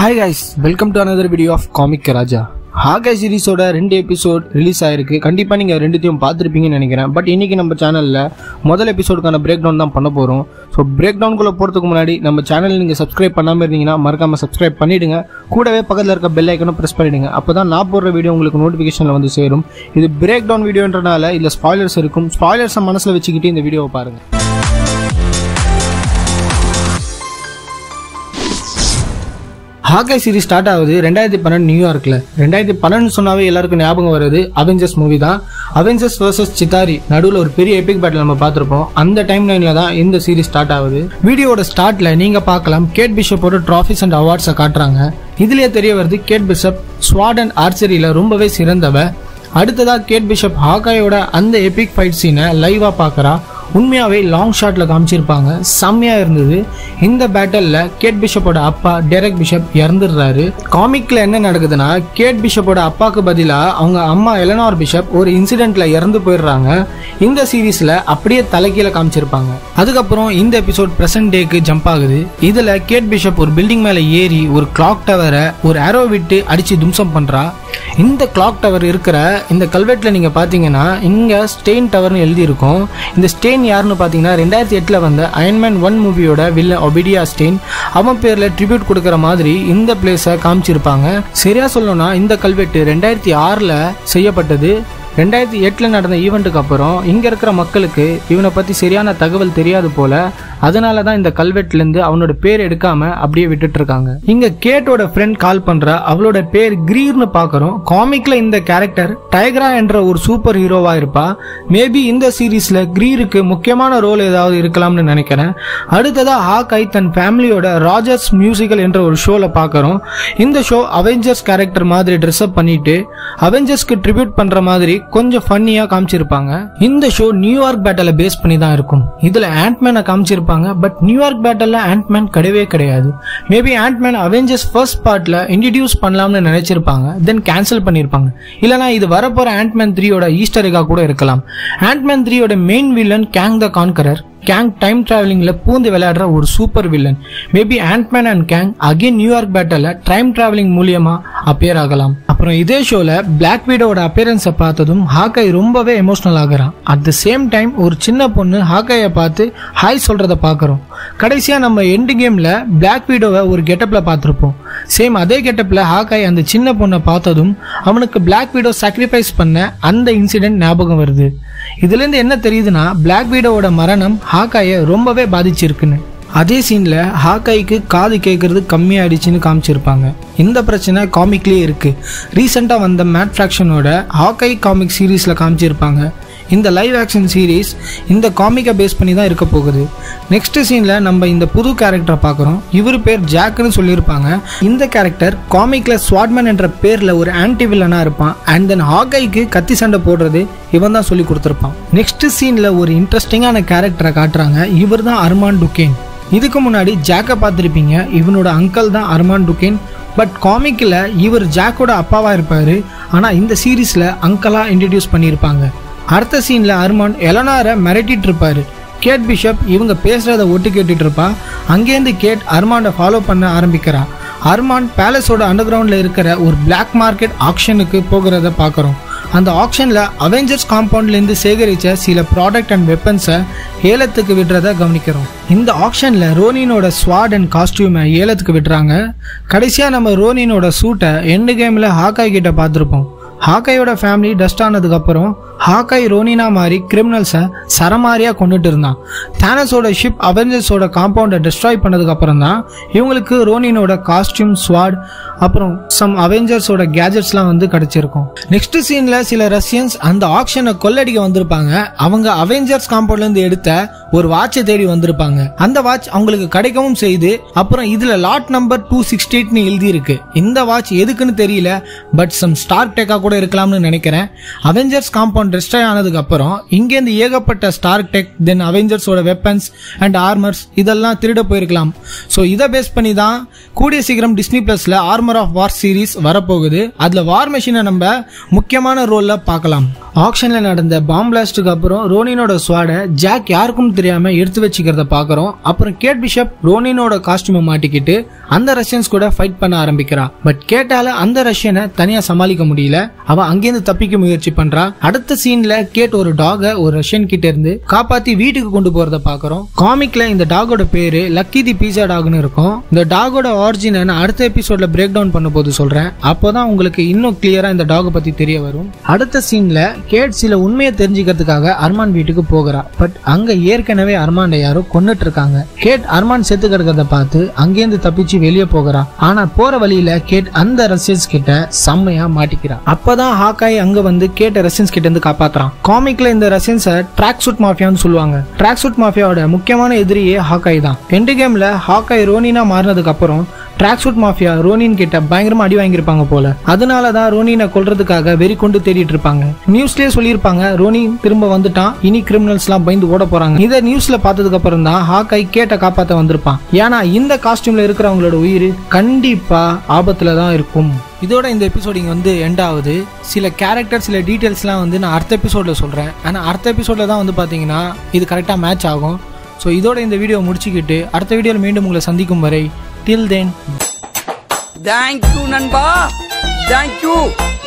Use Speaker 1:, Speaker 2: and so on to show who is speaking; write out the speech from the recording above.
Speaker 1: hi guys welcome to another video of comic Raja Hawkeye சீரிஸோட ரெண்டு episode release ஆயிருக்கு கண்டிப்பாக நீங்கள் ரெண்டுத்தையும் பார்த்துருப்பீங்கன்னு நினைக்கிறேன் பட் இன்னைக்கு நம்ம சேனலில் முதல் எபிசோடுக்கான பிரேக் டவுன் தான் பண்ண போகிறோம் ஸோ பிரேக் டவுனுக்குள்ளே போகிறதுக்கு முன்னாடி நம்ம சேனல் நீங்கள் சப்ஸ்கிரைப் பண்ணாமல் இருந்தீங்கன்னா மறக்காமல் சப்ஸ்கிரைப் பண்ணிவிடுங்க கூடவே பக்கத்தில் இருக்க பெல் ஐக்கனும் ப்ரெஸ் பண்ணிவிடுங்க அப்போ தான் நான் போடுற வீடியோ உங்களுக்கு நோட்டிஃபிகேஷனில் வந்து சேரும் இது பிரேக் டவுன் வீடியோன்றனால இதில் ஸ்பாய்லர்ஸ் இருக்கும் ஸ்பாய்லர்ஸை மனசில் வச்சுக்கிட்டு இந்த வீடியோவை பாருங்கள் ஹாக்கை சீரிஸ் ஸ்டார்ட் ஆகுது ரெண்டாயிரத்தி பன்னெண்டு நியூயார்க்கில் ரெண்டாயிரத்தி பன்னெண்டு சொன்னாவே எல்லாருக்கும் ஞாபகம் வருது அவெஞ்சர்ஸ் மூவி தான் அவெஞ்சர்ஸ் வர்சஸ் சித்தாரி நடுவில் ஒரு பெரிய எபிக் பேட்டில் நம்ம பார்த்துருப்போம் அந்த டைம் லைனில் தான் இந்த சீரிஸ் ஸ்டார்ட் ஆகுது வீடியோட ஸ்டார்ட்ல நீங்கள் பார்க்கலாம் கேட் பிஷப்போட ட்ராஃபிஸ் அண்ட் அவார்ட்ஸை காட்டுறாங்க இதுலயே தெரிய வருது கேட் பிஷப் ஸ்வாட் அண்ட் ஆர்ச்சரியில் ரொம்பவே சிறந்தவ அடுத்ததா கேட் பிஷப் ஹாக்காயோட அந்த எபிக் ஃபைட் சீனை லைவா பார்க்கறா உண்மையாவே லாங் ஷாட்ல காமிச்சிருப்பாங்க செம்மையா இருந்தது இந்த பேட்டல்ல கேட் பிஷப்போட அப்பா டெரக் பிஷப் இறந்துடுறாரு காமிக்ல என்ன நடக்குதுன்னா கேட் பிஷப்போட அப்பாக்கு பதிலா அவங்க அம்மா எலனார் பிஷப் ஒரு இன்சிடென்ட்ல இறந்து போயிடுறாங்க இந்த சீரீஸ்ல அப்படியே தலைக்கீழ காமிச்சிருப்பாங்க அதுக்கப்புறம் இந்த எபிசோட் பிரசன்ட் டேக்கு ஜம்ப் ஆகுது இதுல கேட் பிஷப் ஒரு பில்டிங் மேல ஏறி ஒரு கிளாக் டவரை ஒரு அரோ விட்டு அடிச்சு தும்சம் பண்றா இந்த கிளாக் டவர் இருக்கிற இந்த கல்வெட்டுல நீங்க பாத்தீங்கன்னா இங்க ஸ்டெயின் டவர்னு எழுதி இருக்கும் இந்த ஸ்டெயின் யாருன்னு பாத்தீங்கன்னா ரெண்டாயிரத்தி எட்டுல வந்த அயன்மேன் ஒன் மூவியோட வில்லன் ஒபிடியா ஸ்டெயின் அவன் பேர்ல ட்ரிபியூட் கொடுக்கற மாதிரி இந்த பிளேஸை காமிச்சிருப்பாங்க சரியா சொல்லணும்னா இந்த கல்வெட்டு ரெண்டாயிரத்தி ஆறுல செய்யப்பட்டது ரெண்டாயிரத்தி எட்டில் நடந்த ஈவெண்ட்டுக்கு அப்புறம் இங்கே இருக்கிற மக்களுக்கு இவனை பற்றி சரியான தகவல் தெரியாது போல அதனால தான் இந்த கல்வெட்டுலேருந்து அவனோட பேர் எடுக்காம அப்படியே விட்டுட்டு இருக்காங்க இங்க கேட்டோட ஃப்ரெண்ட் கால் பண்ற அவளோட பேர் கிரீர்னு பார்க்குறோம் காமிக்ல இந்த கேரக்டர் டைக்ரா என்ற ஒரு சூப்பர் ஹீரோவா இருப்பா மேபி இந்த சீரீஸ்ல கிரீருக்கு முக்கியமான ரோல் ஏதாவது இருக்கலாம்னு நினைக்கிறேன் அடுத்ததா ஹாக்காய் தன் ஃபேமிலியோட ராஜர்ஸ் மியூசிக்கல் என்ற ஒரு ஷோல பார்க்குறோம் இந்த ஷோ அவெஞ்சர்ஸ் கேரக்டர் மாதிரி ட்ரெஸ் அப் பண்ணிட்டு அவெஞ்சர்ஸ்க்கு ட்ரிபியூட் பண்ற மாதிரி கொஞ்சம் ஃபன்னியா காமிச்சிருப்பாங்க இந்த ஷோ நியூயார்க் பேட்டலை பேஸ் பண்ணி தான் இருக்கும் இதுல ஆண்ட்மேனை காமிச்சிருப்பாங்க பட் நியூயார்க் பேட்டல்ல ஆண்ட்மேன் கிடையவே கிடையாது மேபி ஆண்ட்மேன் அவெஞ்சர்ஸ் ஃபர்ஸ்ட் பார்ட்ல இன்ட்ரடியூஸ் பண்ணலாம்னு நினைச்சிருப்பாங்க தென் கேன்சல் பண்ணிருப்பாங்க இல்லனா இது வரப்போற ஆண்ட்மேன் த்ரீயோட ஈஸ்டர் எகா கூட இருக்கலாம் ஆண்ட்மேன் த்ரீயோட main villain Kang the Conqueror Kang time டிராவலிங்ல பூந்து விளையாடுற ஒரு super villain maybe Ant Man and Kang again New York பேட்டல்ல டைம் டிராவலிங் மூலியமா அப்பியர் ஆகலாம் அப்புறம் இதே ஷோல பிளாக் வீடோட அப்பியரன்ஸை பார்த்ததும் ஹாக்காய் ரொம்பவே எமோஷனல் ஆகுறான் அட் த சேம் டைம் ஒரு சின்ன பொண்ணு ஹாக்காயை பார்த்து ஹாய் சொல்றத பார்க்குறோம் கடைசியா நம்ம எண்டு கேம்ல பிளாக் வீடோவை ஒரு கெட்டப்ல பார்த்துருப்போம் சேம் அதே கெட்டப்ல ஹாக்காய் அந்த சின்ன பொண்ணை பார்த்ததும் அவனுக்கு பிளாக் வீடோ சாக்ரிஃபைஸ் பண்ண அந்த இன்சிடென்ட் ஞாபகம் வருது இதுல இருந்து என்ன தெரியுதுன்னா பிளாக் வீடோவோட மரணம் ஹாக்காயை ரொம்பவே பாதிச்சிருக்குன்னு அதே சீன்ல ஹாக்காய்க்கு காது கேட்கறது கம்மியாயிடுச்சுன்னு காமிச்சிருப்பாங்க இந்த பிரச்சனை காமிக்லயே இருக்கு ரீசெண்டா வந்த மேட் ஃபிராக்ஷனோட ஹாக்காய் காமிக் சீரீஸ்ல காமிச்சிருப்பாங்க இந்த லைவ் ஆக்ஷன் சீரீஸ் இந்த காமிக்கை பேஸ் பண்ணி தான் இருக்க போகுது நெக்ஸ்ட் சீன்ல நம்ம இந்த புது கேரக்டரை பார்க்குறோம் இவர் பேர் ஜாக்னு சொல்லியிருப்பாங்க இந்த கேரக்டர் காமிக்ல ஸ்வாட்மேன் என்ற பேர்ல ஒரு ஆன்டி வில்லனா இருப்பான் அண்ட் தென் ஹாகைக்கு கத்தி சண்டை போடுறது இவன் தான் சொல்லி கொடுத்துருப்பான் நெக்ஸ்ட் சீன்ல ஒரு இன்ட்ரெஸ்டிங்கான கேரக்டரை காட்டுறாங்க இவர் தான் அர்மான் டுகேன் இதுக்கு முன்னாடி ஜாக்கை பார்த்துருப்பீங்க இவனோட அங்கிள் தான் அர்மான் டுகேன் பட் காமிக்கில் இவர் ஜாக்கோட அப்பாவா இருப்பாரு ஆனா இந்த சீரீஸ்ல அங்கிளா இன்ட்ரடியூஸ் பண்ணியிருப்பாங்க அடுத்த சீன்ல அர்மான் எலனாரை மிரட்டிட்டு இருப்பாரு கேட் பிஷப் இவங்க பேசுறத ஒட்டு கேட்டுட்டு இருப்பா அங்கேருந்து கேட் அர்மாண்டை ஃபாலோ பண்ண ஆரம்பிக்கிறா அர்மான் பேலஸோட அண்டர் கிரவுண்ட்ல இருக்கிற ஒரு பிளாக் மார்க்கெட் ஆக்ஷனுக்கு போகிறத பார்க்குறோம் அந்த ஆக்ஷன்ல அவெஞ்சர்ஸ் காம்பவுண்ட்ல இருந்து சேகரிச்ச சில ப்ராடக்ட் அண்ட் வெப்பன்ஸை ஏலத்துக்கு விடுறத கவனிக்கிறோம் இந்த ஆக்ஷன்ல ரோனினோட ஸ்வாட் அண்ட் காஸ்டியூமை ஏலத்துக்கு விடுறாங்க கடைசியா நம்ம ரோனினோட சூட்டை எண்டு கேம்ல ஹாக்காய் கிட்ட பார்த்துருப்போம் ஹாக்காயோட ஃபேமிலி டஸ்ட் ஆனதுக்கு அப்புறம் ஹாக்காய் ரோனினா மாதிரி கிரிமினல்ஸை சரமாரியா கொண்டுட்டு இருந்தான் தானஸோட ஷிப் அவெஞ்சர்ஸோட காம்பவுண்டை டிஸ்ட்ராய் பண்ணதுக்கு அப்புறம் தான் இவங்களுக்கு ரோனினோட காஸ்டியூம் ஸ்வாட் அப்புறம் சம் அவெஞ்சர்ஸோட கேஜெட்ஸ்லாம் வந்து கிடைச்சிருக்கும் நெக்ஸ்ட் சீன்ல சில ரஷ்யன்ஸ் அந்த ஆக்ஷனை கொள்ளடிக்க வந்திருப்பாங்க அவங்க அவெஞ்சர்ஸ் காம்பவுண்ட்ல இருந்து எடுத்த ஒரு வாட்சை தேடி வந்திருப்பாங்க அந்த வாட்ச் அவங்களுக்கு கிடைக்கவும் செய்து அப்புறம் இதுல லாட் நம்பர் டூ சிக்ஸ்டி எயிட்னு எழுதி இருக்கு இந்த வாட்ச் எதுக்குன்னு தெரியல பட் சம் ஸ்டார் டெக்கா கூட இருக்கலாம்னு நினைக்கிறேன் அவெஞ்சர்ஸ் காம்பவுண்ட் டிஸ்ட்ராய் ஆனதுக்கு அப்புறம் இங்கேருந்து ஏகப்பட்ட ஸ்டார் டெக் தென் அவெஞ்சர்ஸோட வெப்பன்ஸ் அண்ட் ஆர்மர்ஸ் இதெல்லாம் திருட போயிருக்கலாம் ஸோ இதை பேஸ் பண்ணி தான் கூடிய சீக்கிரம் டிஸ்னி பிளஸ்ல ஆர்மர் ஆஃப் வார் சீரிஸ் வரப்போகுது அதுல வார் மெஷினை நம்ம முக்கியமான ரோல்ல பார்க்கலாம் ஆக்ஷன்ல நடந்த பாம் பிளாஸ்டுக்கு அப்புறம் ரோனினோட ஸ்வாட ஜாக் யாருக்கும் தெரியாம எடுத்து வச்சுக்கிறத பாக்குறோம் அப்புறம் கேட் பிஷப் ரோனினோட காஸ்டியூமை மாட்டிக்கிட்டு அந்த ரஷ்யன்ஸ் கூட ஃபைட் பண்ண ஆரம்பிக்கிறா பட் கேட்டால அந்த ரஷ்யனை தனியா சமாளிக்க முடியல அவ அங்கேருந்து தப்பிக்க முயற்சி பண்றா அடுத்த சீன்ல கேட் ஒரு டாக ஒரு ரஷ்யன் கிட்ட இருந்து காப்பாத்தி வீட்டுக்கு கொண்டு போறத பாக்குறோம் காமிக்ல இந்த டாகோட பேரு லக்கி தி பீஸா டாக்னு இருக்கும் இந்த டாகோட ஆரிஜினை நான் அடுத்த எபிசோட்ல பிரேக் டவுன் பண்ணும்போது சொல்றேன் அப்போதான் உங்களுக்கு இன்னும் கிளியரா இந்த டாகை பத்தி தெரிய வரும் அடுத்த சீன்ல கேட் சில உண்மையை தெரிஞ்சுக்கிறதுக்காக அர்மான் வீட்டுக்கு போகிறா பட் அங்க ஏற்கனவே அர்மான் யாரோ கொன்னுட்டு இருக்காங்க கேட் அர்மான் செத்து கிடக்கிறத பார்த்து அங்கேருந்து தப்பிச்சு வெளியே போகிறா ஆனா போற வழியில கேட் அந்த ரஷ்யன்ஸ் கிட்ட செம்மையா மாட்டிக்கிறா அப்பதான் ஹாக்காய் அங்க வந்து கேட்ட ரஷ்யன்ஸ் கிட்ட இருந்து காப்பாத்துறான் காமிக்ல இந்த ரஷ்யன்ஸை ட்ராக் சூட் மாஃபியான்னு சொல்லுவாங்க ட்ராக் சூட் மாஃபியாவோட முக்கியமான எதிரியே ஹாக்காய் தான் எண்டு கேம்ல ஹாக்காய் ரோனினா மாறினதுக்கு அப்புறம் ட்ராக் சூட் மாஃபியா ரோனின் கிட்ட பயங்கரமா அடி வாங்கியிருப்பாங்க போல அதனால தான் ரோனினை கொல்றதுக்காக வெறி கொண்டு தேடிட்டு இருப்பாங்க நியூஸ்லயே சொல்லியிருப்பாங்க ரோனின் திரும்ப வந்துட்டான் இனி கிரிமினல்ஸ் எல்லாம் பயந்து ஓட போறாங்க இதை நியூஸ்ல பார்த்ததுக்கு அப்புறம் தான் ஹாக்காய் கேட்ட காப்பாத்த வந்திருப்பான் ஏன்னா இந்த காஸ்டியூம்ல இருக்கிறவங்களோட உயிர் கண்டிப்பா ஆபத்துல தான் இருக்கும் இதோட இந்த எபிசோட் இங்கே வந்து எண்ட் ஆகுது சில கேரக்டர் சில டீட்டெயில்ஸ்லாம் வந்து நான் அடுத்த எபிசோடில் சொல்கிறேன் ஆனால் அடுத்த எபிசோடில் தான் வந்து பார்த்தீங்கன்னா இது கரெக்டாக மேட்ச் ஆகும் ஸோ இதோட இந்த வீடியோ முடிச்சுக்கிட்டு அடுத்த வீடியோவில் மீண்டும் உங்களை சந்திக்கும் வரை டில் தென்
Speaker 2: தேங்க்யூ நண்பா தேங்க்யூ